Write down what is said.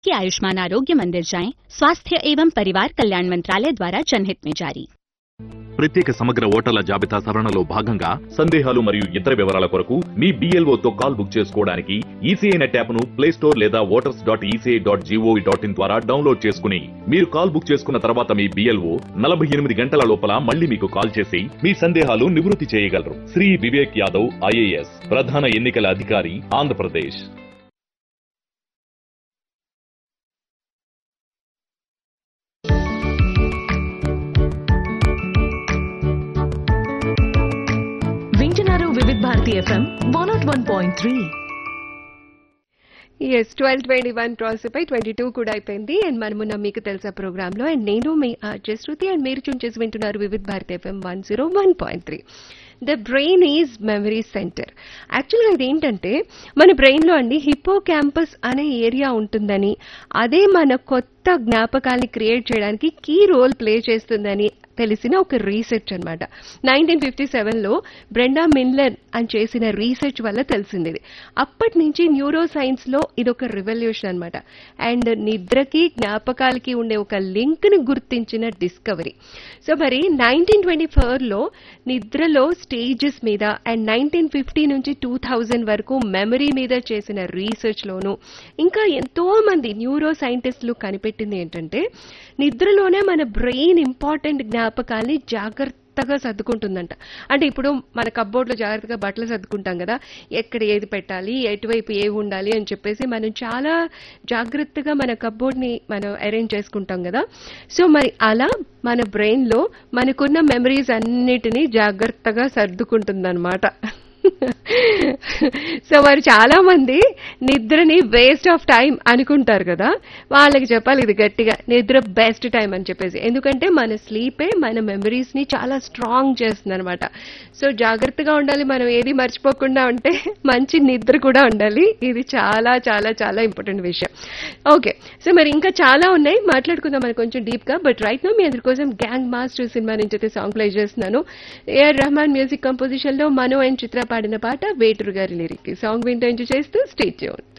कि आयुष्मान आरोग्य मंदिर जाएं स्वास्थ्य एवं परिवार कल्याण मंत्रालय द्वारा जनहित में जारी ప్రత్యేక సమగ్ర ఓటర్ల జాబితా సవరణలో భాగంగా సందేహాలు మరియు ఇతర వివరాల కొరకు మీ BLO తో కాల్ బుక్ చేసుకోవడానికి ఈసీఐ నెట్ యాప్ ను ప్లే స్టోర్ లేదా voters dot ECI dot GOV dot in ద్వారా డౌన్లోడ్ చేసుకుని మీరు కాల్ బుక్ చేసుకున్న తర్వాత మీ బిఎల్ఓ నలభై ఎనిమిది గంటల లోపల మళ్ళీ మీకు కాల్ చేసి మీ సందేహాలు నివృత్తి చేయగలరు శ్రీ వివేక్ యాదవ్ ఐఏఎస్ ప్రధాన ఎన్నికల అధికారి ఆంధ్రప్రదేశ్ వింటున్నారు Vividh Bharati FM one nought one point three yes twelve twenty one cross పై ట్వంటీ టూ కూడా అయిపోయింది అండ్ మనమున్న మీకు తెలుసా ప్రోగ్రామ్ లో అండ్ నేను మీ జశ్రుతి అండ్ మీరు చూన్ చేసి వింటున్నారు Vividh Bharati FM one zero one point three the brain is memory centre actually ఇది ఏంటంటే మన బ్రెయిన్లో అండి హిప్పో క్యాంపస్ అనే ఏరియా ఉంటుందని అదే మన కొత్త జ్ఞాపకాల్ని క్రియేట్ చేయడానికి కీ రోల్ ప్లే చేస్తుందని తెలిసిన ఒక రీసెర్చ్ అనమాట నైన్టీన్ ఫిఫ్టీ సెవెన్లో బ్రెండా మిన్లర్ అని చేసిన రీసెర్చ్ వల్ల తెలిసింది ఇది అప్పటి నుంచి న్యూరో సైన్స్లో ఇది ఒక రివల్యూషన్ అనమాట అండ్ నిద్రకి జ్ఞాపకాలకి ఉండే ఒక లింక్ని గుర్తించిన డిస్కవరీ సో మరి నైన్టీన్ ట్వంటీ ఫోర్లో నిద్రలో స్టేజెస్ మీద అండ్ నైన్టీన్ ఫిఫ్టీ నుంచి టూ థౌజండ్ వరకు మెమరీ మీద చేసిన రీసెర్చ్లోను ఇంకా ఎంతో మంది న్యూరో సైంటిస్టులు కనిపెట్టింది ఏంటంటే నిద్రలోనే మన బ్రెయిన్ ఇంపార్టెంట్ జ్ఞాపకాల్ని జాగ్రత్తగా సర్దుకుంటుందంట అంటే ఇప్పుడు మన కబ్బోర్డ్లో జాగ్రత్తగా బట్టలు సర్దుకుంటాం కదా ఎక్కడ ఏది పెట్టాలి ఎటువైపు ఏవి ఉండాలి అని చెప్పేసి మనం చాలా జాగ్రత్తగా మన కబ్బోర్డ్ని మనం అరేంజ్ చేసుకుంటాం కదా సో మరి అలా మన బ్రెయిన్లో మనకున్న మెమరీస్ అన్నిటినీ జాగ్రత్తగా సర్దుకుంటుందన్నమాట సో మరి చాలా మంది నిద్రని వేస్ట్ ఆఫ్ టైం అనుకుంటారు కదా వాళ్ళకి చెప్పాలి ఇది గట్టిగా నిద్ర బెస్ట్ టైం అని చెప్పేసి ఎందుకంటే మన స్లీపే మన మెమరీస్ ని చాలా స్ట్రాంగ్ చేస్తుంది అనమాట సో జాగ్రత్తగా ఉండాలి మనం ఏది మర్చిపోకుండా ఉంటే మంచి నిద్ర కూడా ఉండాలి ఇది చాలా చాలా చాలా ఇంపార్టెంట్ విషయం ఓకే సో మరి ఇంకా చాలా ఉన్నాయి మాట్లాడుకుందాం మరి కొంచెం డీప్ గా బట్ రైట్ నో మీ అందరి కోసం గ్యాంగ్ మాస్టర్ సినిమా నుంచి అయితే సాంగ్ ప్లే చేస్తున్నాను ఏఆర్ రెహమాన్ మ్యూజిక్ కంపోజిషన్ లో మనో అండ్ చిత్ర పాడిన పాట వేటూరు గారి లిరిక్ సాంగ్ వింటూ ఎంజాయ్ చేస్తూ స్టేట్ చేయండి